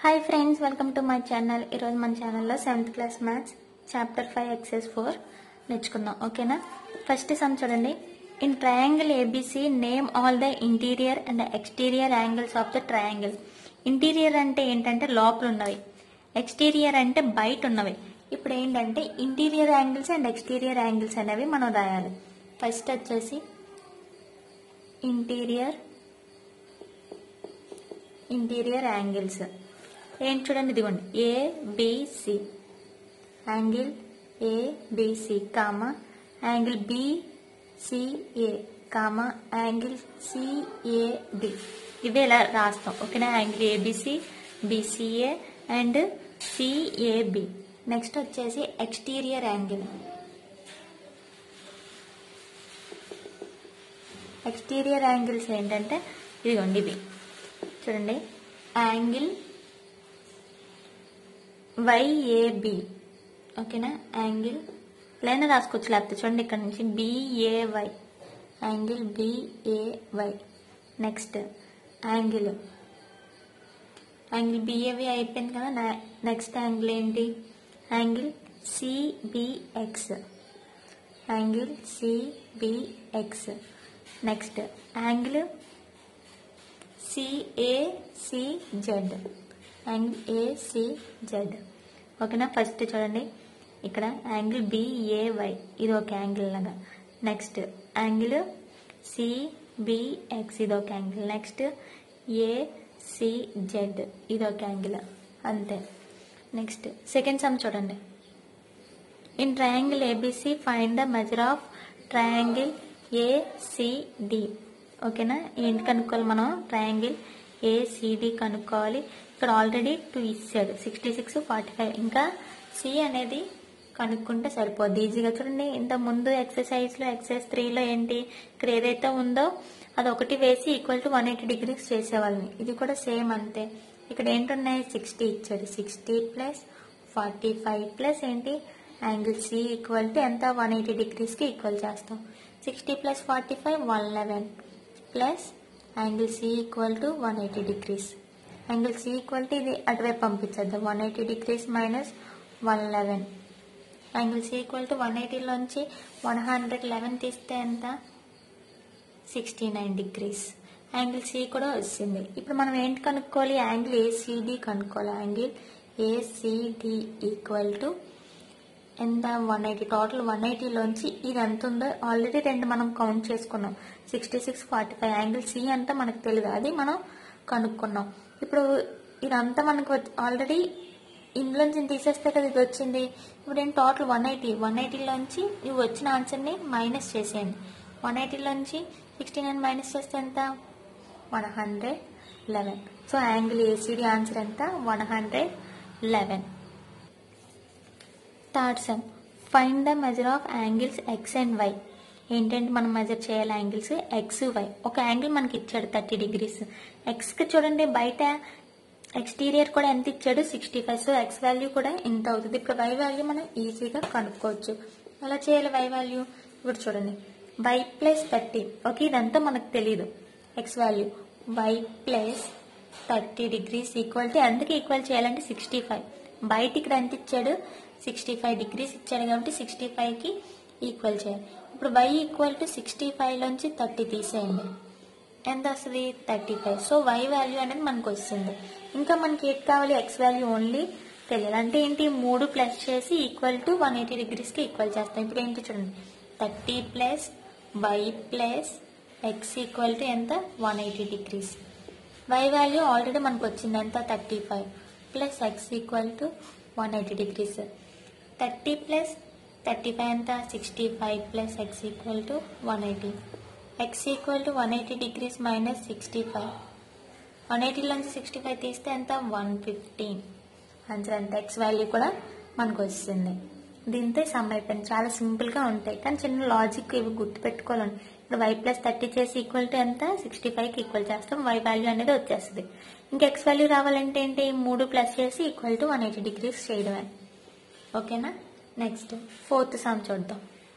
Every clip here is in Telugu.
hi friends welcome to my channel ఈరోజు మన ఛానల్లో seventh class maths chapter five exercise four నేర్చుకుందాం ఓకేనా ఫస్ట్ సమ్ చూడండి in triangle ABC name all the interior and exterior angles of the triangle interior అంటే ఏంటంటే లోపల ఉన్నవి ఎక్స్టీరియర్ అంటే బయట ఉన్నవి ఇప్పుడు ఏంటంటే interior angles and exterior angles అనేవి మనం రాయాలి ఫస్ట్ వచ్చేసి ఇంటీరియర్ ఇంటీరియర్ యాంగిల్స్ ఏంటి చూడండి ఇదిగోండి ABC angle ABC comma angle BCA comma angle CAB ఇవి ఇలా రాస్తాం ఓకేనా angle ABC BCA and CAB next వచ్చేసి ఎక్స్టీరియర్ యాంగిల్ ఎక్స్టీరియర్ యాంగిల్స్ ఏంటంటే ఇదిగోండి ఇవి చూడండి యాంగిల్ వైఏబి ఓకేనా యాంగిల్ లైన్ రాసుకోవచ్చు లేకపోతే చూడండి ఇక్కడ నుంచి BAY angle BAY next angle angle BAV అయిపోయింది కదా నెక్స్ట్ యాంగిల్ ఏంటి angle CBX angle CBX next angle CACZ angle ACZ ఓకేనా ఫస్ట్ చూడండి ఇక్కడ యాంగిల్ బిఏవై ఇది ఒక యాంగిల్ లాగా నెక్స్ట్ యాంగిల్ సిబిఎక్స్ ఇది ఒక యాంగిల్ నెక్స్ట్ ఏసిజెడ్ ఇది ఒక యాంగిల్ అంతే నెక్స్ట్ సెకండ్ సమ్ చూడండి in triangle ABC find the measure of triangle ACD ఓకేనా ఏంటి కనుక్కోవాలి మనం ట్రయాంగిల్ ఏసిడి కనుక్కోవాలి ఇక్కడ ఆల్రెడీ టూ ఇచ్చాడు సిక్స్టీ సిక్స్ ఫార్టీ ఫైవ్ ఇంకా సి అనేది కనుక్కుంటే సరిపోద్ది ఈజీగా చూడండి ఇంత ముందు ఎక్సర్సైజ్లో ఎక్సర్సైజ్ త్రీలో ఏంటి ఇక్కడ ఏదైతే ఉందో అది ఒకటి వేసి equal to one eighty degrees చేసేవాళ్ళని ఇది కూడా సేమ్ అంతే ఇక్కడ ఏంటున్నాయి సిక్స్టీ ఇచ్చాడు sixty plus forty five plus ఏంటి యాంగిల్ సి ఈక్వల్ టు ఎంత వన్ ఎయిటీ డిగ్రీస్కి ఈక్వల్ చేస్తాం sixty plus forty five one eleven plus angle C equal to one eighty degrees angle C equal to ఇది అటువైపు పంపించేద్దాం one eighty degrees minus one eleven angle C equal to one ఎయిటీలోంచి వన్ హండ్రెడ్ లెవెన్ తీస్తే ఎంత sixty nine degrees angle C కూడా వచ్చింది ఇప్పుడు మనం ఏంటి కనుక్కోవాలి యాంగిల్ ఏసీడి కనుక్కోవాలి యాంగిల్ ఏసీడి ఈక్వల్ టు ఎంత వన్ ఎయిటీ టోటల్ వన్ ఎయిటీలోంచి ఇది ఎంత ఉందో ఆల్రెడీ రెండు మనం కౌంట్ చేసుకున్నాం sixty six forty five angle C అంతా మనకు తెలియదు అది మనం కనుక్కున్నాం ఇప్పుడు ఇదంతా మనకు ఆల్రెడీ ఇందులోంచి తీసేస్తే కదా ఇది వచ్చింది ఇప్పుడు ఏంటి టోటల్ వన్ ఎయిటీ వన్ ఎయిటీలోంచి ఇవి వచ్చిన ఆన్సర్ని మైనస్ చేసేయండి వన్ ఎయిటీలోంచి సిక్స్టీ నైన్ మైనస్ చేస్తే ఎంత one hundred eleven so angle ACD answer ఎంత one hundred eleven third sum find the measure of angles X and Y ఏంటంటే మనం మెజర్ చేయాలి యాంగిల్స్ ఎక్స్ వై ఒక యాంగిల్ మనకి ఇచ్చాడు థర్టీ డిగ్రీస్ ఎక్స్కి చూడండి బయట ఎక్స్టీరియర్ కూడా ఎంత ఇచ్చాడు sixty five so X value కూడా ఇంత అవుతుంది ఇప్పుడు వై వాల్యూ మనం ఈజీగా కనుక్కోవచ్చు ఎలా చేయాలి వై వాల్యూ ఇప్పుడు చూడండి వై ప్లస్ థర్టీ ఓకే ఇదంతా మనకు తెలియదు X value Y plus thirty degrees equal to ఎంతకి ఈక్వల్ చేయాలంటే సిక్స్టీ ఫైవ్ బయట ఇక్కడ ఎంత ఇచ్చాడు సిక్స్టీ ఫైవ్ డిగ్రీస్ ఇచ్చాడు కాబట్టి సిక్స్టీ ఫైవ్కి ఈక్వల్ చేయాలి ఇప్పుడు వై ఈక్వల్ టు సిక్స్టీ ఫైవ్లోంచి థర్టీ తీసేయండి ఎంత వస్తుంది thirty five so Y value అనేది మనకు వస్తుంది ఇంకా మనకి ఏది కావాలి ఎక్స్ వాల్యూ ఓన్లీ తెలియాలి అంటే ఏంటి మూడు ప్లస్ చేసి ఈక్వల్ టు వన్ ఎయిటీ డిగ్రీస్కి ఈక్వల్ చేస్తాం ఇప్పుడు ఏంటి చూడండి thirty plus why plus X equal to ఎంత one eighty degrees Y value already మనకు వచ్చింది ఎంత thirty five plus X equal to one eighty degrees thirty plus thirty five ఎంత sixty five plus X equal to one eighty X equal to one eighty degrees minus sixty five one ఎయిటీలోంచి సిక్స్టీ ఫైవ్ తీస్తే ఎంత వన్ ఫిఫ్టీన్ ఆన్సర్ అంత ఎక్స్ వాల్యూ కూడా మనకు వస్తుంది దీంతో సమ్ అయిపోయింది చాలా సింపుల్గా ఉంటాయి కానీ చిన్న లాజిక్ ఇవి గుర్తుపెట్టుకోవాలని ఇప్పుడు వై ప్లస్ థర్టీ చేసి ఈక్వల్ టు ఎంత సిక్స్టీ ఫైవ్కి ఈక్వల్ చేస్తాం వై వాల్యూ అనేది వచ్చేస్తుంది ఇంకా ఎక్స్ వాల్యూ రావాలంటే ఏంటి మూడు ప్లస్ చేసి equal to one eighty degrees చేయడమే ఓకేనా నెక్స్ట్ ఫోర్త్ సమ్ చూద్దాం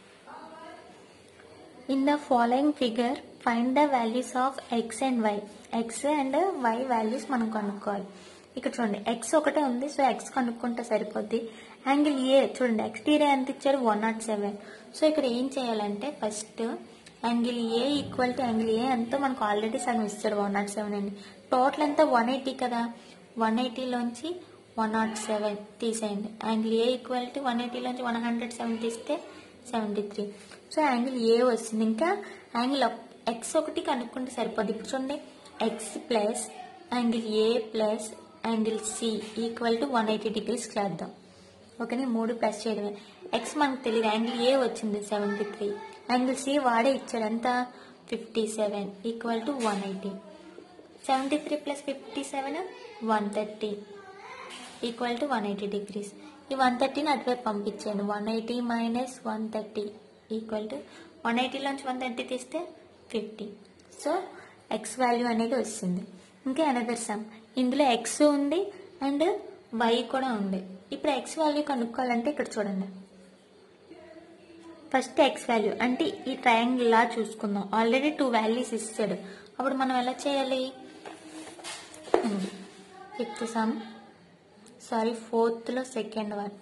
in the following figure find the values of X and Y X and why values మనం కనుక్కోవాలి ఇక్కడ చూడండి ఎక్స్ ఒకటే ఉంది సో ఎక్స్ కనుక్కుంటే సరిపోద్ది యాంగిల్ ఏ చూడండి ఎక్స్టీరియర్ ఎంత ఇచ్చారు వన్ నాట్ సెవెన్ సో ఇక్కడ ఏం చేయాలంటే first angle A equal to angle A ఎంతో మనకు ఆల్రెడీ సగం ఇస్తాడు వన్ నాట్ సెవెన్ అండి టోటల్ ఎంత వన్ ఎయిటీ కదా వన్ ఎయిటీలోంచి వన్ నాట్ సెవెన్ తీసేయండి angle A equal to one ఎయిటీలోంచి వన్ హండ్రెడ్ సెవెన్ తీస్తే seventy three so angle A వచ్చింది ఇంకా యాంగిల్ ఎక్స్ ఒకటి కనుక్కుంటే సరిపోద్ది ఇప్పుడు చూడండి X plus angle A plus angle C equal to one eighty degrees చేద్దాం ఓకేనా మూడు ప్లస్ చేయడమే ఎక్స్ మనకు తెలియదు యాంగిల్ ఏ వచ్చింది సెవెంటీ త్రీ యాంగిల్ సి వాడే ఇచ్చాడు ఎంత fifty seven equal to one eighty seventy three plus fifty seven one thirty equal to one eighty degrees ఈ వన్ థర్టీని అటువైపు పంపించాను one eighty minus one thirty equal to one ఎయిటీలోంచి వన్ థర్టీ తీస్తే ఫిఫ్టీ సో ఎక్స్ వాల్యూ అనేది వస్తుంది ఇంకా అనదర్ సమ్ ఇందులో ఎక్స్ ఉంది అండ్ వై కూడా ఉంది ఇప్పుడు ఎక్స్ వాల్యూ కనుక్కోవాలంటే ఇక్కడ చూడండి ఫస్ట్ ఎక్స్ వాల్యూ అంటే ఈ ట్రయాంగిల్ లా చూసుకుందాం ఆల్రెడీ టూ వాల్యూస్ ఇస్తాడు అప్పుడు మనం ఎలా చేయాలి ఫిఫ్త్ సమ్ సారీ ఫోర్త్లో second one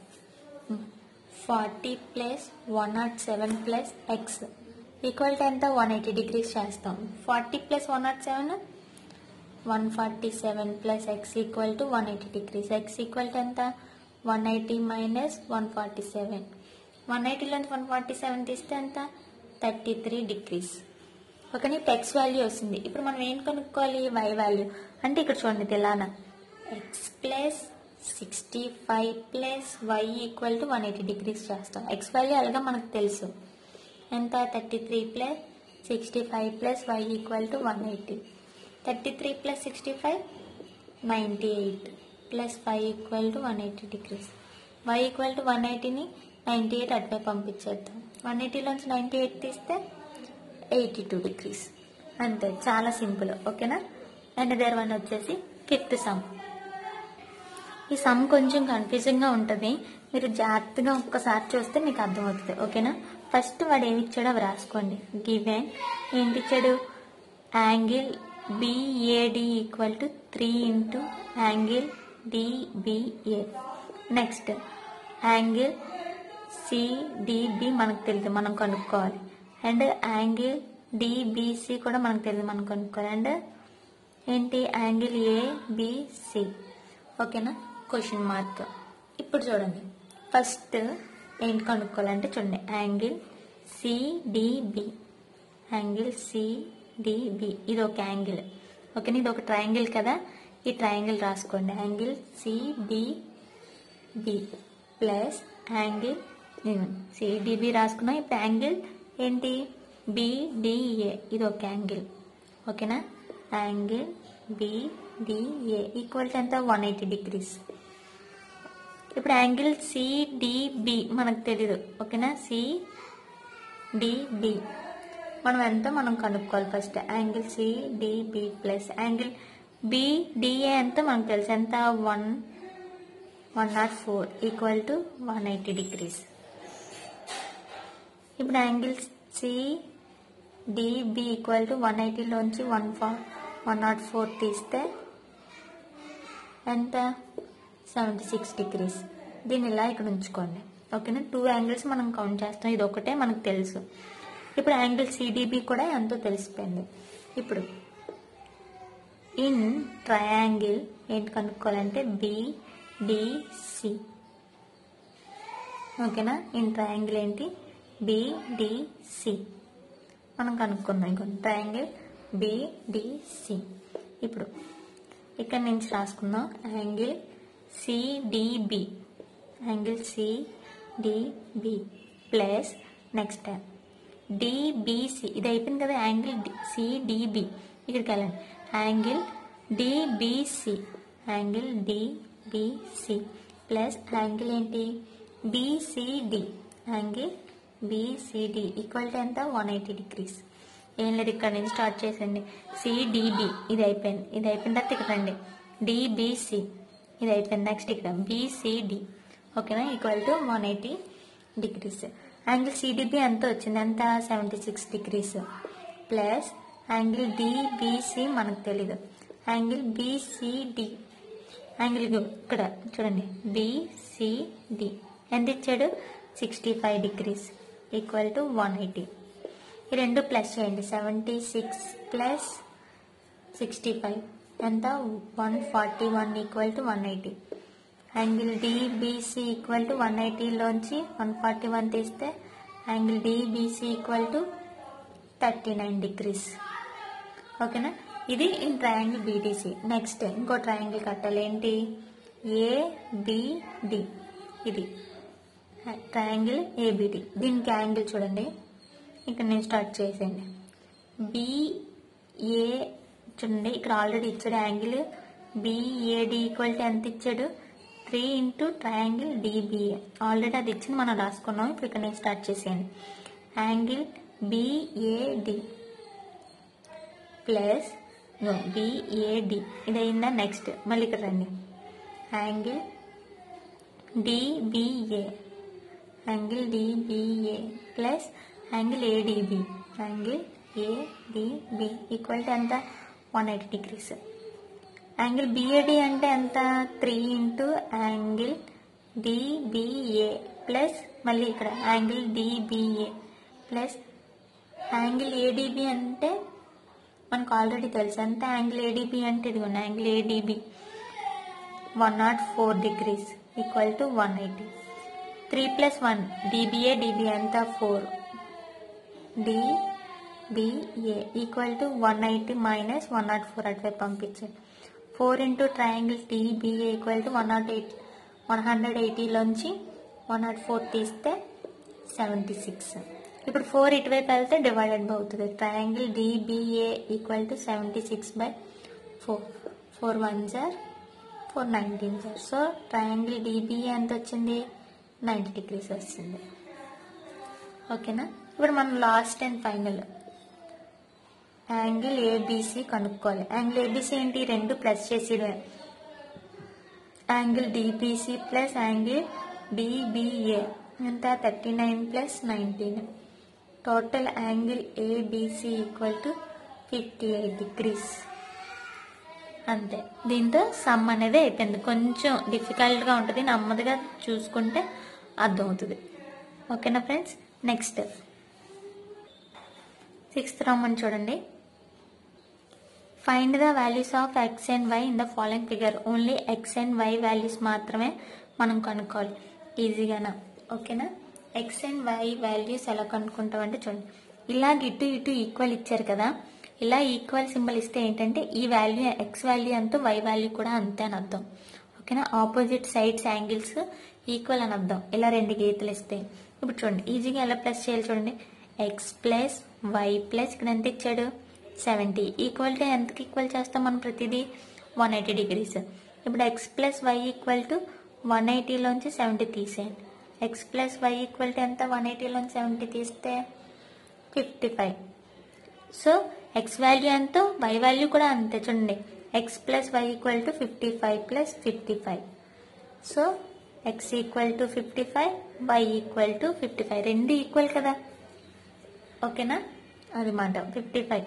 forty plus one not seven plus X equal to ఎంత వన్ ఎయిటీ డిగ్రీస్ చేస్తాం forty plus one not seven one forty seven plus X equal to one eighty degrees X equal to ఎంత one eighty minus one forty seven one ఎయిటీలోంచి వన్ ఫార్టీ సెవెన్ తీస్తే ఎంత థర్టీ త్రీ డిగ్రీస్ ఓకేనా ఇప్పుడు ఎక్స్ వాల్యూ వస్తుంది ఇప్పుడు మనం ఏం కనుక్కోవాలి వై వాల్యూ అంటే ఇక్కడ చూడండి ఇది ఎలానా x plus sixty five plus y equal to one eighty degrees చేస్తాం ఎక్స్ వాల్యూ అలాగా మనకు తెలుసు ఎంత thirty three plus sixty five plus y equal to one eighty thirty three plus sixty five ninety eight plus five equal to one eighty degrees y equal to one ఎయిటీని నైంటీ ఎయిట్ అటువై పంపించేద్దాం వన్ ఎయిటీలోంచి నైంటీ ఎయిట్ తీస్తే ఎయిటీ టూ డిగ్రీస్ అంతే చాలా సింపుల్ ఓకేనా అండ్ దేర్ వన్ వచ్చేసి ఫిఫ్త్ సమ్ ఈ సమ్ కొంచెం కన్ఫ్యూజింగ్గా ఉంటుంది మీరు జాగ్రత్తగా ఒక్కసారి చూస్తే మీకు అర్థమవుతుంది ఓకేనా ఫస్ట్ వాడు ఏమి ఇచ్చాడో అవి రాసుకోండి గివెన్ ఏంటి ఇచ్చాడు angle BAD equal to three into angle DBA next angle CDB మనకు తెలియదు మనం కనుక్కోవాలి అండ్ యాంగిల్ డిబిసి కూడా మనకు తెలియదు మనం కనుక్కోవాలి అండ్ ఏంటి యాంగిల్ ఏబిసి ఓకేనా క్వశ్చన్ మార్క్ ఇప్పుడు చూడండి ఫస్ట్ ఏంటి కనుక్కోవాలంటే చూడండి యాంగిల్ సిడిబి యాంగిల్ సిడిబి ఇది ఒక యాంగిల్ ఓకేనా ఇది ఒక ట్రయాంగిల్ కదా ఈ ట్రయాంగిల్ రాసుకోండి angle CDB plus angle CDB రాసుకున్నాం ఇప్పుడు యాంగిల్ ఏంటి బిడిఏ ఇది ఒక యాంగిల్ ఓకేనా యాంగిల్ బిడిఏ ఈక్వల్ టు ఎంత వన్ ఎయిటీ డిగ్రీస్ ఇప్పుడు యాంగిల్ సిడిబి మనకు తెలీదు ఓకేనా సిడిబి మనం ఎంత మనం కనుక్కోవాలి first angle CDB plus angle BDA ఎంత మనకు తెలుసు ఎంత one one nought four equal to one eighty degrees ఇప్పుడు angle C DB equal to one ఎయిటీలోంచి వన్ ఫా వన్ నాట్ ఫోర్ తీస్తే ఎంత సెవెంటీ సిక్స్ డిగ్రీస్ దీన్ని ఇలా ఇక్కడ ఉంచుకోండి ఓకేనా టూ యాంగిల్స్ మనం కౌంట్ చేస్తాం ఇది ఒకటే మనకు తెలుసు ఇప్పుడు యాంగిల్ సిడిబి కూడా ఎంతో తెలిసిపోయింది ఇప్పుడు ఇన్ ట్రయాంగిల్ ఏంటి కనుక్కోవాలంటే బిడిసి ఓకేనా ఇన్ ట్రయాంగిల్ ఏంటి బిడిసి మనం కనుక్కుందాం ఇంకొన్ని ట్రయాంగిల్ బిడిసి ఇప్పుడు ఇక్కడ నుంచి రాసుకుందాం angle CDB angle CDB plus next DBC ఇది అయిపోయింది కదా యాంగిల్ సిడిబి ఇక్కడికి వెళ్ళండి angle DBC angle DBC plus angle ఏంటి BCD angle BCD equal to ఎంత వన్ ఎయిటీ డిగ్రీస్ ఏం లేదు ఇక్కడ నుంచి స్టార్ట్ చేసండి సిడిబి ఇది అయిపోయింది ఇది అయిపోయిన తర్వాత ఇక్కడ రండి డిబిసి ఇది అయిపోయింది నెక్స్ట్ ఇక్కడ బిసిడి ఓకేనా equal to one eighty degrees angle CDB ఎంత వచ్చింది ఎంత seventy six degrees plus angle DBC మనకు తెలీదు యాంగిల్ బిసిడి యాంగిల్ ఇక్కడ చూడండి బిసిడి ఎంత ఇచ్చాడు sixty five degrees equal to one eighty ఈ రెండు ప్లస్ చేయండి seventy six plus sixty five ఎంత one forty one equal to one eighty angle DBC equal to one ఎయిటీలోంచి వన్ ఫార్టీ వన్ తీస్తే angle DBC equal to thirty nine degrees ఓకేనా ఇది ఇన్ ట్రయాంగిల్ బీటీసీ నెక్స్ట్ ఇంకో ట్రయాంగిల్ కట్టాలి ఏంటి ఏబిడి ఇది ట్రయాంగిల్ ఏబిడి దీనికి యాంగిల్ చూడండి ఇక్కడ నేను స్టార్ట్ చేసేయండి బిఏ చూడండి ఇక్కడ ఆల్రెడీ ఇచ్చాడు యాంగిల్ బిఏడి ఈక్వల్ టు ఎంత ఇచ్చాడు three into triangle DBA already అది ఇచ్చింది మనం రాసుకున్నాం ఇప్పుడు ఇక్కడ నేను స్టార్ట్ చేసేయండి యాంగిల్ బిఏడి ప్లస్ బిఏడి ఇది అయిందా నెక్స్ట్ మళ్ళీ ఇక్కడ రండి angle DBA angle DBA plus angle ADB angle ADB equal to ఎంత one eighty degrees angle BAD అంటే ఎంత three into angle DBA plus మళ్ళీ ఇక్కడ angle DBA plus angle ADB అంటే మనకు ఆల్రెడీ తెలుసు ఎంత యాంగిల్ ఏడిబి అంటే ఇది ఉన్న angle ADB one nought four degrees equal to one eighty three plus one DBA DB ఎంత four DBA equal to one eighty minus one nought four అటువైపు పంపించండి four into triangle TBA equal to one nought eight one hundred ఎయిటీలోంచి వన్ నాట్ ఫోర్ తీస్తే సెవెంటీ సిక్స్ ఇప్పుడు ఫోర్ ఇటువైపు వెళ్తే డివైడెడ్ బై అవుతుంది triangle DBA equal to seventy six by four four one జార్ four nineteen jar so triangle DBA ఎంత వచ్చింది నైంటీ డిగ్రీస్ వస్తుంది ఓకేనా ఇప్పుడు మనం last and final angle ABC కనుక్కోవాలి యాంగిల్ ఏబిసి ఏంటి రెండు ప్లస్ చేసేయడమే angle DBC plus angle DBA ఎంత thirty nine plus nineteen total angle ABC equal to fifty eight degrees అంతే దీంతో సమ్ అనేది అయిపోయింది కొంచెం డిఫికల్ట్గా ఉంటుంది నెమ్మదిగా చూసుకుంటే అర్థమవుతుంది ఓకేనా ఫ్రెండ్స్ నెక్స్ట్ సిక్స్త్ రామన్ చూడండి find the values of X and y in the following figure only x and why values మాత్రమే మనం కనుక్కోవాలి ఈజీగానా ఓకేనా ఎక్స్ అండ్ వై వాల్యూస్ ఎలా కనుక్కుంటామంటే చూడండి ఇలాగ ఇటు ఇటు ఈక్వల్ ఇచ్చారు కదా ఇలా ఈక్వల్ సింబల్ ఇస్తే ఏంటంటే ఈ వాల్యూ ఎక్స్ వాల్యూ అంతా వై వాల్యూ కూడా అంతే అని అర్థం ఓకేనా ఆపోజిట్ సైడ్స్ యాంగిల్స్ ఈక్వల్ అని అర్థం ఇలా రెండు గీతలు ఇస్తే ఇప్పుడు చూడండి ఈజీగా ఎలా ప్లస్ చేయాలి చూడండి ఎక్స్ ప్లస్ వై ప్లస్ ఇక్కడ ఎంత ఇచ్చాడు సెవెంటీ ఈక్వల్ టు ఎంతకి ఈక్వల్ చేస్తాం మనం ప్రతిదీ వన్ ఎయిటీ డిగ్రీస్ ఇప్పుడు x plus y equal to one ఎయిటీలోంచి సెవెంటీ తీసేయండి x plus y equal to ఎంత వన్ ఎయిటీలోంచి సెవెంటీ తీస్తే fifty five so X value ఎంతో వై వాల్యూ కూడా అంతే చూడండి X plus y equal to fifty five plus fifty five so x equal to fifty five y equal to fifty five రెండు ఈక్వల్ కదా ఓకేనా అది మాట ఫిఫ్టీ ఫైవ్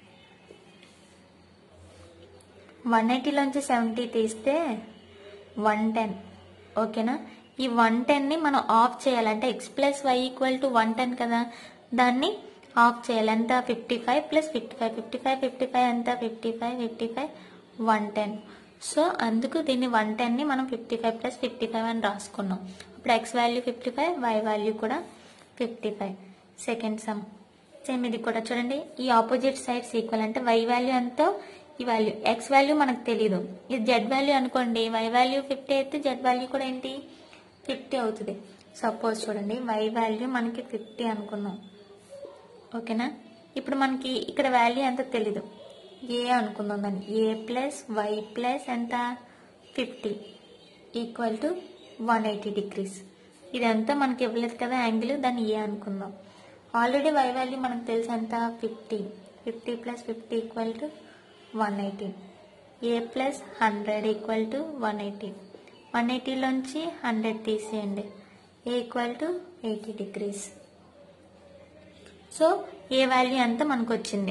వన్ ఎయిటీలోంచి సెవెంటీ తీస్తే వన్ టెన్ ఓకేనా ఈ వన్ టెన్ని మనం ఆఫ్ చేయాలంటే x plus y equal to one ten కదా దాన్ని ఆఫ్ చేయాలి ఎంత fifty five plus fifty five fifty five fifty five ఎంత fifty five fifty five one ten so అందుకు దీన్ని వన్ టెన్ని మనం fifty five plus fifty five అని రాసుకున్నాం ఇప్పుడు x value fifty five y value కూడా fifty five second some same ఇది కూడా చూడండి ఈ ఆపోజిట్ సైడ్స్ ఈక్వల్ అంటే వై వాల్యూ ఎంతో ఈ వాల్యూ ఎక్స్ వాల్యూ మనకు తెలీదు ఇది జెడ్ వాల్యూ అనుకోండి వై వాల్యూ ఫిఫ్టీ అయితే జెడ్ వాల్యూ కూడా ఏంటి ఫిఫ్టీ అవుతుంది సపోజ్ చూడండి వై వాల్యూ మనకి ఫిఫ్టీ అనుకున్నాం ఓకేనా ఇప్పుడు మనకి ఇక్కడ వాల్యూ ఎంత తెలీదు ఏ అనుకుందాం దాన్ని ఏ ప్లస్ వై ప్లస్ ఎంత fifty equal to one eighty degrees ఇదంతా మనకి ఇవ్వలేదు కదా యాంగిల్ దాన్ని ఏ అనుకుందాం ఆల్రెడీ వై వాల్యూ మనకు తెలుసు ఎంత fifty fifty plus fifty equal to one eighty a plus hundred equal to one eighty one ఎయిటీలోంచి హండ్రెడ్ తీసేయండి a equal to eighty degrees so a value అంతా మనకు వచ్చింది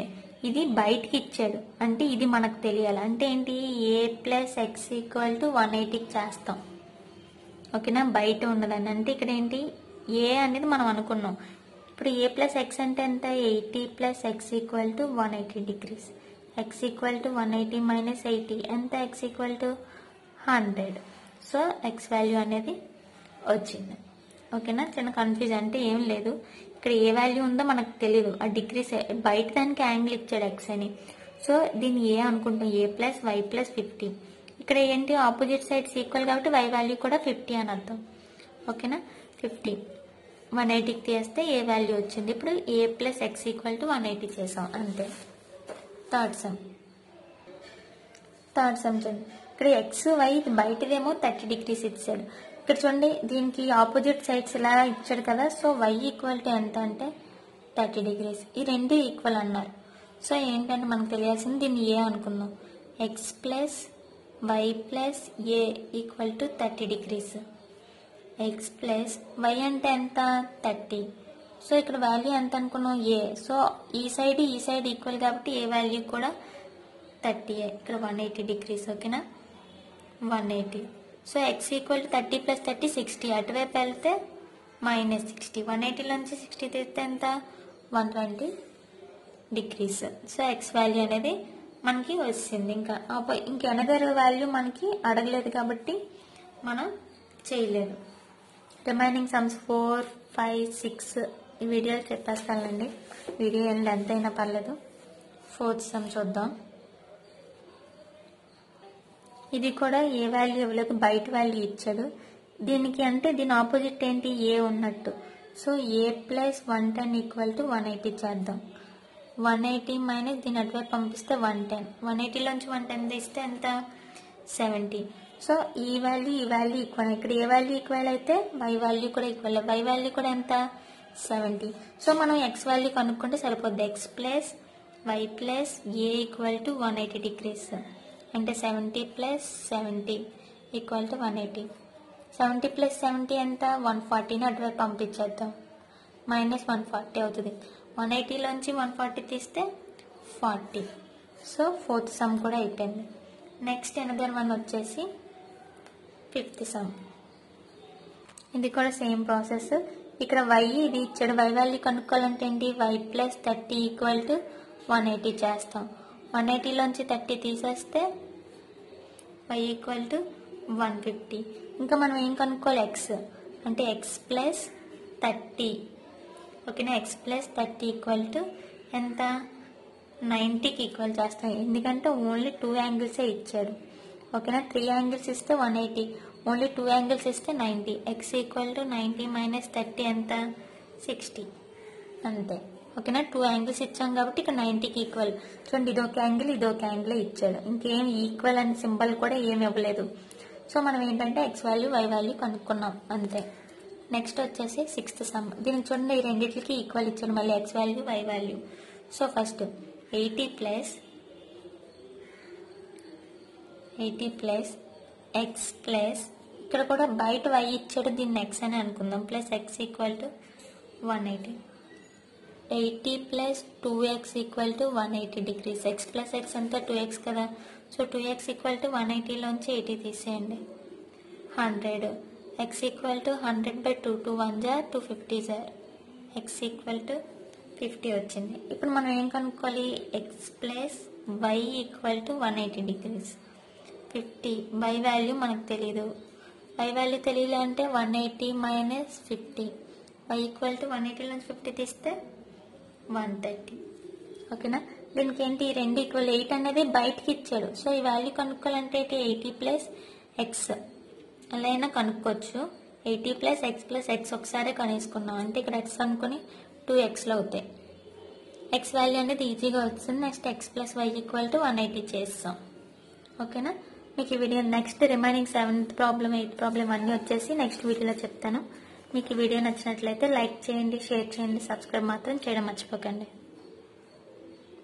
ఇది బయటికి ఇచ్చాడు అంటే ఇది మనకు తెలియాలి అంటే ఏంటి a plus X equal to one ఎయిటీకి చేస్తాం ఓకేనా బయట ఉండదండి అంటే ఇక్కడ ఏంటి ఏ అనేది మనం అనుకున్నాం ఇప్పుడు ఏ ప్లస్ ఎక్స్ అంటే ఎంత eighty plus X equal to one eighty degrees X equal to one eighty minus eighty ఎంత x equal to hundred so X value అనేది వచ్చింది ఓకేనా చిన్న కన్ఫ్యూజ్ అంటే ఏం లేదు ఇక్కడ ఏ వాల్యూ ఉందో మనకు తెలియదు ఆ డిగ్రీస్ బయట దానికి యాంగిల్ ఇచ్చాడు ఎక్స్ అని సో దీన్ని ఏ అనుకుంటాం a plus why plus fifty ఇక్కడ ఏంటి ఆపోజిట్ సైడ్స్ ఈక్వల్ కాబట్టి వై వాల్యూ కూడా ఫిఫ్టీ అని అర్థం ఓకేనా ఫిఫ్టీ వన్ ఎయిటీకి తీస్తే ఏ వాల్యూ వచ్చింది ఇప్పుడు a plus X equal to one eighty చేసాం అంతే థర్డ్ సమ్ థర్డ్ సమ్ చూడండి ఇక్కడ ఎక్స్ వై బయటదేమో థర్టీ డిగ్రీస్ ఇచ్చాడు ఇక్కడ చూడండి దీనికి ఆపోజిట్ సైడ్స్ ఇలా ఇచ్చాడు కదా సో వై ఈక్వల్ టు ఎంత అంటే థర్టీ డిగ్రీస్ ఈ రెండు ఈక్వల్ అన్నారు సో ఏంటంటే మనకు తెలియాల్సింది దీన్ని ఏ అనుకుందాం x plus why plus a equal to thirty degrees x plus y అంటే ఎంత థర్టీ సో ఇక్కడ వాల్యూ ఎంత అనుకున్నాం ఏ సో ఈ సైడ్ ఈ సైడ్ ఈక్వల్ కాబట్టి ఏ వాల్యూ కూడా థర్టీ ఇక్కడ వన్ ఎయిటీ డిగ్రీస్ ఓకేనా one eighty so x equal to thirty plus thirty sixty అటువైపు వెళ్తే మైనస్ సిక్స్టీ వన్ ఎయిటీలోంచి సిక్స్టీ తీస్తే ఎంత one twenty degrees so X value అనేది మనకి వచ్చింది ఇంకా ఆపో ఇంక ఎనదర్ వాల్యూ మనకి అడగలేదు కాబట్టి మనం చేయలేదు remaining sums four five six ఈ వీడియోలు చెప్పేస్తానండి వీడియో ఏం లెంత్ అయినా పర్లేదు ఫోర్త్ సమ్ చూద్దాం ఇది కూడా ఏ వాల్యూ ఇవ్వలేదు బయట వాల్యూ ఇచ్చాడు దీనికి అంటే దీని ఆపోజిట్ ఏంటి ఏ ఉన్నట్టు so a plus one ten equal to one eighty చేద్దాం వన్ ఎయిటీ మైనస్ దీని అటువైపు పంపిస్తే వన్ టెన్ వన్ ఎయిటీలోంచి వన్ టెన్ తీస్తే ఎంత సెవెంటీ సో ఈ వాల్యూ ఈ వాల్యూ ఈక్వల్ ఇక్కడ ఏ వాల్యూ ఈక్వల్ అయితే వై వాల్యూ కూడా ఈక్వల్ వై వాల్యూ కూడా ఎంత సెవెంటీ సో మనం ఎక్స్ వాల్యూ కనుక్కుంటే సరిపోద్ది x plus why plus a equal to one eighty degrees అంటే seventy plus seventy equal to one eighty seventy plus seventy ఎంత వన్ ఫార్టీని అటువైపు పంపించేద్దాం మైనస్ వన్ ఫార్టీ అవుతుంది వన్ ఎయిటీలోంచి వన్ ఫార్టీ తీస్తే ఫార్టీ సో ఫోర్త్ సమ్ కూడా అయిపోయింది నెక్స్ట్ ఎనదర్ వన్ వచ్చేసి ఫిఫ్త్ సమ్ ఇది కూడా సేమ్ ప్రాసెస్ ఇక్కడ వై ఇది ఇచ్చాడు వై వాల్యూ కనుక్కోవాలంటే ఏంటి y plus thirty equal to one eighty చేస్తాం వన్ ఎయిటీలోంచి థర్టీ తీసేస్తే y equal to one fifty ఇంకా మనం ఏం కనుక్కోవాలి ఎక్స్ అంటే ఎక్స్ ప్లస్ థర్టీ ఓకేనా x plus thirty equal to ఎంత నైంటీకి ఈక్వల్ చేస్తాం ఎందుకంటే ఓన్లీ టూ యాంగిల్సే ఇచ్చాడు ఓకేనా త్రీ యాంగిల్స్ ఇస్తే one eighty only two angles ఇస్తే ninety x equal to ninety minus thirty ఎంత సిక్స్టీ అంతే ఓకేనా టూ యాంగిల్స్ ఇచ్చాం కాబట్టి ఇక్కడ నైంటీకి ఈక్వల్ చూడండి ఇదొక యాంగిల్ ఇదొక యాంగిల్ ఇచ్చాడు ఇంకేం ఈక్వల్ అనే సింబల్ కూడా ఏమి ఇవ్వలేదు సో మనం ఏంటంటే ఎక్స్ వాల్యూ వై వాల్యూ కనుక్కున్నాం అంతే నెక్స్ట్ వచ్చేసి సిక్స్త్ సమ్ దీనికి చూడండి ఈ రెండింటికి ఈక్వల్ ఇచ్చాడు మళ్ళీ x value y value so first eighty plus eighty plus x plus ఇక్కడ కూడా బయట వై ఇచ్చాడు దీన్ని ఎక్స్ అని అనుకుందాం plus X equal to one eighty eighty plus two x equal to one eighty degrees x plus x అంతా టూ ఎక్స్ కదా so two x equal to one ఎయిటీలోంచి ఎయిటీ తీసేయండి hundred x equal to hundred by two two one జార్ టూ ఫిఫ్టీ జార్ ఎక్స్ ఈక్వల్ టు ఫిఫ్టీ వచ్చింది ఇప్పుడు మనం ఏం కనుక్కోవాలి x plus y equal to one eighty degrees fifty y value మనకు తెలియదు వై వాల్యూ తెలియలే అంటే one eighty minus fifty y equal to one eighty నుంచి ఫిఫ్టీ తీస్తే వన్ థర్టీ ఓకేనా దీనికి ఏంటి ఈ రెండు ఈక్వల్ ఎయిట్ అనేది బయటకి ఇచ్చాడు సో ఈ వాల్యూ కనుక్కోవాలంటే ఎయిటీ ప్లస్ ఎక్స్ అలా అయినా కనుక్కోవచ్చు eighty plus x plus x ఒకసారి కనేసుకున్నాం అంటే ఇక్కడ ఎక్స్ అనుకుని టూ ఎక్స్లో అవుతాయి ఎక్స్ వాల్యూ అనేది ఈజీగా వస్తుంది next x plus y equal to one eighty చేస్తాం ఓకేనా మీకు ఈ video next remaining seventh problem eighth problem అన్నీ వచ్చేసి నెక్స్ట్ వీడియోలో చెప్తాను మీకు ఈ వీడియో నచ్చినట్లయితే లైక్ చేయండి షేర్ చేయండి సబ్స్క్రైబ్ మాత్రం చేయడం మర్చిపోకండి